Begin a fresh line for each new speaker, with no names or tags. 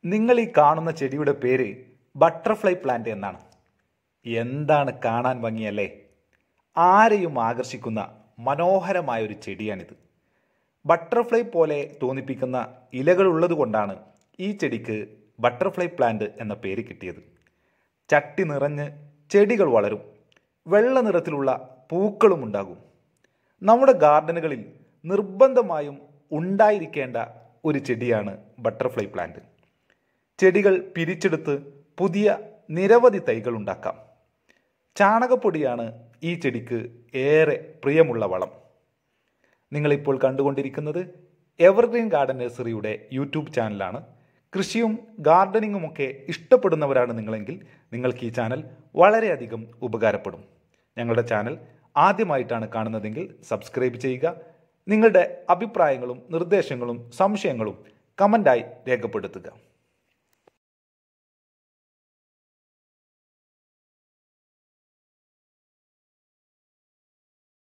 നിങ്ങൾ ഈ കാണുന്ന ചെടിയുടെ പേര് ബട്ടർഫ്ലൈ പ്ലാന്റ് എന്നാണ് എന്താണ് കാണാൻ ഭംഗിയല്ലേ ആരെയും ആകർഷിക്കുന്ന മനോഹരമായ ഒരു ചെടിയാണിത് ബട്ടർഫ്ലൈ പോലെ തോന്നിപ്പിക്കുന്ന ഇലകളുള്ളത് കൊണ്ടാണ് ഈ ചെടിക്ക് ബട്ടർഫ്ലൈ പ്ലാന്റ് എന്ന പേര് കിട്ടിയത് ചട്ടി നിറഞ്ഞ് ചെടികൾ വളരും വെള്ള നിറത്തിലുള്ള പൂക്കളും ഉണ്ടാകും നമ്മുടെ ഗാർഡനുകളിൽ നിർബന്ധമായും ഉണ്ടായിരിക്കേണ്ട ഒരു ചെടിയാണ് ബട്ടർഫ്ലൈ പ്ലാന്റ് ചെടികൾ പിരിച്ചെടുത്ത് പുതിയ നിരവധി തൈകൾ ഉണ്ടാക്കാം ചാണകപ്പൊടിയാണ് ഈ ചെടിക്ക് ഏറെ പ്രിയമുള്ള വളം നിങ്ങളിപ്പോൾ കണ്ടുകൊണ്ടിരിക്കുന്നത് എവർഗ്രീൻ ഗാർഡൻ നഴ്സറിയുടെ യൂട്യൂബ് ചാനലാണ് കൃഷിയും ഗാർഡനിങ്ങുമൊക്കെ ഇഷ്ടപ്പെടുന്നവരാണ് നിങ്ങളെങ്കിൽ നിങ്ങൾക്ക് ഈ ചാനൽ വളരെയധികം ഉപകാരപ്പെടും ഞങ്ങളുടെ ചാനൽ ആദ്യമായിട്ടാണ് കാണുന്നതെങ്കിൽ സബ്സ്ക്രൈബ് ചെയ്യുക നിങ്ങളുടെ അഭിപ്രായങ്ങളും നിർദ്ദേശങ്ങളും സംശയങ്ങളും കമൻ്റായി രേഖപ്പെടുത്തുക